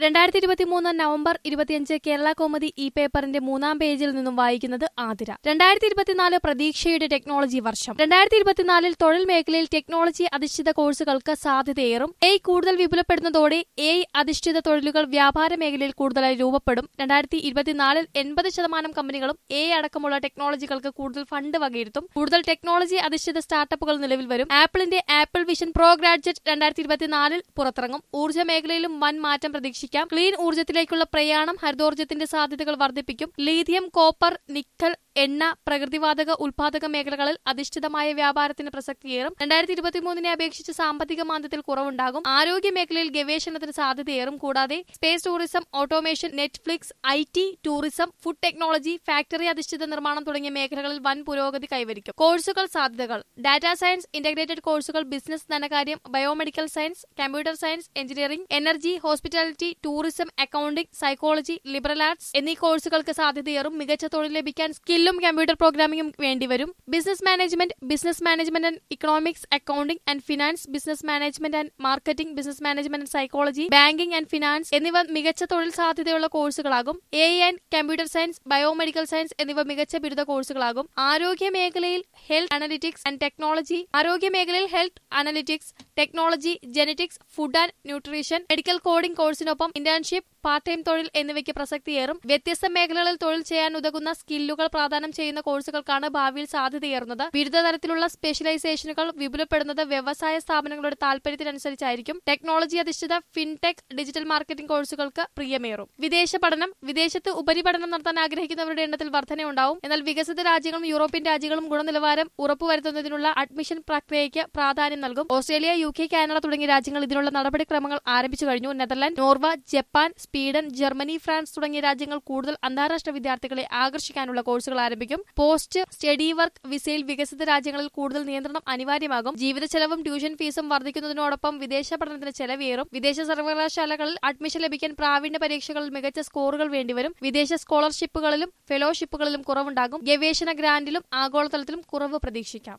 രണ്ടായിരത്തി ഇരുപത്തി മൂന്ന് നവംബർ ഇരുപത്തിയഞ്ച് കേരള കോമതി ഈ പേപ്പറിന്റെ മൂന്നാം പേജിൽ നിന്നും വായിക്കുന്നത് ആതിര രണ്ടായിരത്തി ഇരുപത്തിനാല് പ്രതീക്ഷയുടെ ടെക്നോളജി വർഷം രണ്ടായിരത്തി ഇരുപത്തിനാലിൽ തൊഴിൽ മേഖലയിൽ ടെക്നോളജി അധിഷ്ഠിത കോഴ്സുകൾക്ക് സാധ്യതയേറും എ കൂടുതൽ വിപുലപ്പെടുന്നതോടെ എ അധിഷ്ഠിത തൊഴിലുകൾ വ്യാപാര മേഖലയിൽ കൂടുതലായി രൂപപ്പെടും രണ്ടായിരത്തി ഇരുപത്തിനാലിൽ എൺപത് ശതമാനം കമ്പനികളും എ അടക്കമുള്ള ടെക്നോളജികൾക്ക് കൂടുതൽ ഫണ്ട് വകയിരുത്തും കൂടുതൽ ടെക്നോളജി അധിഷ്ഠിത സ്റ്റാർട്ടപ്പുകൾ നിലവിൽ വരും ആപ്പിളിന്റെ ആപ്പിൾ വിഷൻ പ്രോ ഗ്രാജുവേറ്റ് രണ്ടായിരത്തി ഇരുപത്തിനാലിൽ പുറത്തിറങ്ങും ഊർജ്ജ മേഖലയിലും വൻ മാറ്റം പ്രതീക്ഷിക്കാം ക്ലീൻ ഊർജ്ജത്തിലേക്കുള്ള പ്രയാണം ഹരിതോർജ്ജത്തിന്റെ സാധ്യതകൾ വർദ്ധിപ്പിക്കും ലീഥിയം കോപ്പർ നിക്കൽ എണ്ണ പ്രകൃതിവാതക ഉൽപാദക മേഖലകളിൽ അധിഷ്ഠിതമായ വ്യാപാരത്തിന് പ്രസക്തിയേറും രണ്ടായിരത്തി ഇരുപത്തിമൂന്നിനെ അപേക്ഷിച്ച് സാമ്പത്തിക മാന്ദ്യത്തിൽ കുറവുണ്ടാകും ആരോഗ്യ മേഖലയിൽ ഗവേഷണത്തിന് സാധ്യതയേറും കൂടാതെ space tourism automation Netflix I T tourism food technology factory അധിഷ്ഠിത നിർമ്മാണം തുടങ്ങിയ മേഖലകളിൽ വൻ പുരോഗതി കൈവരിക്കും കോഴ്സുകൾ സാധ്യതകൾ ഡാറ്റാ സയൻസ് ഇന്റഗ്രേറ്റഡ് കോഴ്സുകൾ ബിസിനസ് ധനകാര്യം biomedical science computer science engineering energy hospitality tourism accounting psychology liberal arts എന്നീ കോഴ്സുകൾക്ക് സാധ്യതയേറും മികച്ച തൊഴിൽ ലഭിക്കാൻ സ്കില്ലും കമ്പ്യൂട്ടർ പ്രോഗ്രാമിംഗും വേണ്ടിവരും business management business management and economics accounting and finance business management and marketing business management and psychology banking and finance എന്നിവ മികച്ച തൊഴിൽ സാധ്യതയുള്ള കോഴ്സുകളാകും A and computer science biomedical science എന്നിവ മികച്ച ബിരുദ കോഴ്സുകളാകും ആരോഗ്യ മേഖലയിൽ ഹെൽത്ത് അനലിറ്റിക്സ് ആൻഡ് ടെക്നോളജി ആരോഗ്യ മേഖലയിൽ health analytics technology genetics food and nutrition medical coding കോഴ്സിനൊപ്പം ഇന്റേൺഷിപ്പ് പാർട്ട് ടൈം തൊഴിൽ എന്നിവയ്ക്ക് പ്രസക്തിയേറും വ്യത്യസ്ത മേഖലകളിൽ തൊഴിൽ ചെയ്യാൻ ഉതകുന്ന സ്കില്ലുകൾ പ്രദാനം ചെയ്യുന്ന കോഴ്സുകൾക്കാണ് ഭാവിയിൽ സാധ്യതയേറുന്നത് വിവിധ തരത്തിലുള്ള സ്പെഷ്യലൈസേഷനുകൾ വിപുലപ്പെടുന്നത് വ്യവസായ സ്ഥാപനങ്ങളുടെ താൽപര്യത്തിനനുസരിച്ചായിരിക്കും ടെക്നോളജി അധിഷ്ഠിത ഫിൻടെക് ഡിജിറ്റൽ മാർക്കറ്റിംഗ് കോഴ്സുകൾക്ക് പ്രിയമേറും വിദേശ പഠനം വിദേശത്ത് ഉപരിപഠനം നടത്താൻ ആഗ്രഹിക്കുന്നവരുടെ എണ്ണത്തിൽ വർധനയുണ്ടാവും എന്നാൽ വികസിത രാജ്യങ്ങളും യൂറോപ്യൻ രാജ്യങ്ങളും ഗുണനിലവാരം ഉറപ്പുവരുത്തുന്നതിനുള്ള അഡ്മിഷൻ പ്രക്രിയയ്ക്ക് പ്രാധാന്യം നൽകും ഓസ്ട്രേലിയ യു കെ കാനഡ തുടങ്ങിയ രാജ്യങ്ങൾ ഇതിനുള്ള നടപടിക്രമങ്ങൾ ആരംഭിച്ചു കഴിഞ്ഞു Netherland Norway Japan Sweden Germany France തുടങ്ങിയ രാജ്യങ്ങൾ കൂടുതൽ അന്താരാഷ്ട്ര വിദ്യാർത്ഥികളെ ആകർഷിക്കാനുള്ള കോഴ്സുകൾ ആരംഭിക്കും പോസ്റ്റ് സ്റ്റഡി വർക്ക് വിസയിൽ വികസിത രാജ്യങ്ങളിൽ കൂടുതൽ നിയന്ത്രണം അനിവാര്യമാകും ജീവിത ചെലവും ട്യൂഷൻ ഫീസും വർദ്ധിക്കുന്നതിനോടൊപ്പം വിദേശ പഠനത്തിന് ചെലവേറും വിദേശ സർവകലാശാലകളിൽ അഡ്മിഷൻ ലഭിക്കാൻ പ്രാവീണ്യ പരീക്ഷകളിൽ മികച്ച സ്കോറുകൾ വേണ്ടിവരും വിദേശ സ്കോളർഷിപ്പുകളിലും ഫെലോഷിപ്പുകളിലും കുറവുണ്ടാകും ഗവേഷണ ഗ്രാന്റിലും ആഗോളതലത്തിലും കുറവ് പ്രതീക്ഷിക്കാം